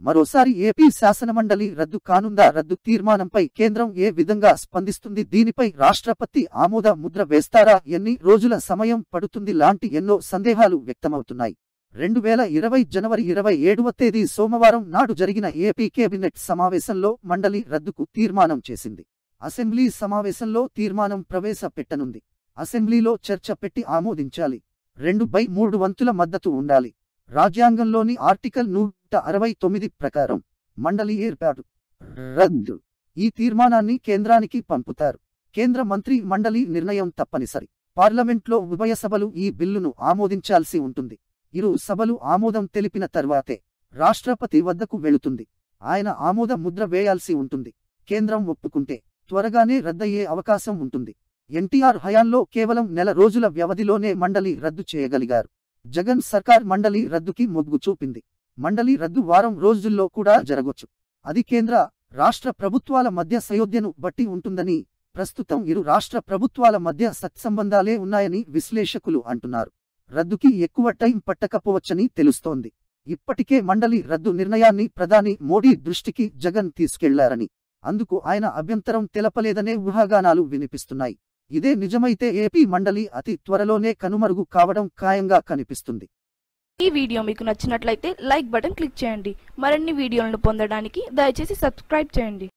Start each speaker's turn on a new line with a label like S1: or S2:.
S1: మరోసారి ఏపీ శాసనమండలి రద్దు కానుందా రద్దు తీర్మానంపై కేంద్రం ఏ విధంగా స్పందిస్తుంది దీనిపై రాష్ట్రపతి ఆమోద ముద్ర వేస్తారా ఎన్ని రోజుల సమయం పడుతుంది లాంటి ఎన్నో సందేహాలు వ్యక్తమవుతున్నాయి రెండు వేల ఇరవై జనవరి ఇరవై ఏడవ తేదీ సోమవారం నాడు జరిగిన ఏపీ కేబినెట్ సమావేశంలో మండలి రద్దుకు తీర్మానం చేసింది అసెంబ్లీ సమావేశంలో తీర్మానం ప్రవేశపెట్టనుంది అసెంబ్లీలో చర్చ పెట్టి ఆమోదించాలి రెండు బై మూడు వంతుల మద్దతు ఉండాలి రాజ్యాంగంలోని ఆర్టికల్ నూట అరవై తొమ్మిది ప్రకారం మండలి ఏర్పాటు రద్దు ఈ తీర్మానాన్ని కేంద్రానికి పంపుతారు కేంద్ర మంత్రి మండలి నిర్ణయం తప్పనిసరి పార్లమెంట్లో ఉభయ సభలు ఈ బిల్లును ఆమోదించాల్సి ఉంటుంది ఇరు సభలు ఆమోదం తెలిపిన తర్వాతే రాష్ట్రపతి వద్దకు వెళుతుంది ఆయన ఆమోద ముద్ర వేయాల్సి ఉంటుంది కేంద్రం ఒప్పుకుంటే త్వరగానే రద్దయ్యే అవకాశం ఉంటుంది ఎన్టీఆర్ హయాంలో కేవలం నెల రోజుల వ్యవధిలోనే మండలి రద్దు చేయగలిగారు జగన్ సర్కార్ మండలి రద్దుకి మొగ్గు చూపింది మండలి రద్దు వారం రోజుల్లో కూడా జరగొచ్చు అది కేంద్ర రాష్ట్ర ప్రభుత్వాల మధ్య సయోధ్యను బట్టి ఉంటుందని ప్రస్తుతం ఇరు రాష్ట్ర ప్రభుత్వాల మధ్య సత్సంబంధాలే ఉన్నాయని విశ్లేషకులు అంటున్నారు రద్దుకి ఎక్కువ టైం పట్టకపోవచ్చని తెలుస్తోంది ఇప్పటికే మండలి రద్దు నిర్ణయాన్ని ప్రధాని మోడీ దృష్టికి జగన్ తీసుకెళ్లారని అందుకు ఆయన అభ్యంతరం తెలపలేదనే ఊహాగానాలు వినిపిస్తున్నాయి ఇదే నిజమైతే ఏపీ మండలి అతి త్వరలోనే కనుమరుగు కావడం ఖాయంగా కనిపిస్తుంది
S2: ఈ వీడియో మీకు నచ్చినట్లయితే లైక్ బటన్ క్లిక్ చేయండి మరిన్ని వీడియోలను పొందడానికి దయచేసి సబ్స్క్రైబ్ చేయండి